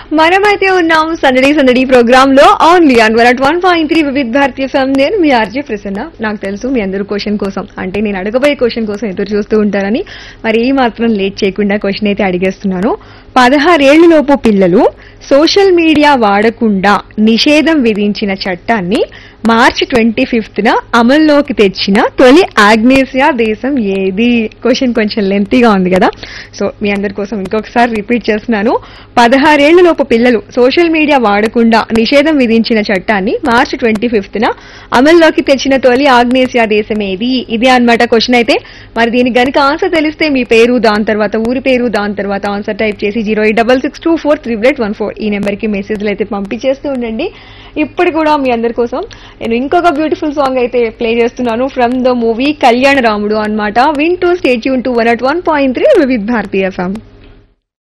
మనమైతే ఉన్నాం సందడి సందడి ప్రోగ్రామ్ లో only on one at one point three Vividh Bharati film నేను మీ ఆర్జే ప్రసన్న నాకు తెలుసు మీ అందరూ క్వశ్చన్ కోసం అంటే నేను అడగబోయే క్వశ్చన్ కోసం ఎదురు చూస్తూ ఉంటారని మరి ఈ మాత్రం లేట్ చేయకుండా క్వశ్చన్ అయితే అడిగేస్తున్నాను పదహారేళ్లలోపు పిల్లలు సోషల్ మీడియా వాడకుండా నిషేధం విధించిన చట్టాన్ని మార్చి ట్వంటీ ఫిఫ్త్ న అమల్లోకి తెచ్చిన తొలి ఆగ్నేసియా దేశం ఏది క్వశ్చన్ కొంచెం లెంతీగా ఉంది కదా సో మీ అందరి కోసం ఇంకొకసారి రిపీట్ చేస్తున్నాను పదహారేళ్లలోపు పిల్లలు సోషల్ మీడియా వాడకుండా నిషేధం విధించిన చట్టాన్ని మార్చి ట్వంటీ ఫిఫ్త్ న అమల్లోకి తెచ్చిన తొలి ఆగ్నేసియా దేశం ఏది ఇదే అన్నమాట క్వశ్చన్ అయితే మరి దీనికి గనుక ఆన్సర్ తెలిస్తే మీ పేరు దాని తర్వాత ఊరి పేరు దాని తర్వాత ఆన్సర్ టైప్ చేసి zero eight double six two four triple eight one four ఈ నెంబర్కి మెసేజ్లు అయితే పంపించేస్తూ ఉండండి ఇప్పుడు కూడా మీ అందరి కోసం నేను ఇంకొక బ్యూటిఫుల్ సాంగ్ అయితే ప్లే చేస్తున్నాను from the movie Kalyana Ramudu అన్నమాట విన్ టు స్టేట్ యూన్ to one at one point three Vividh Bharati FM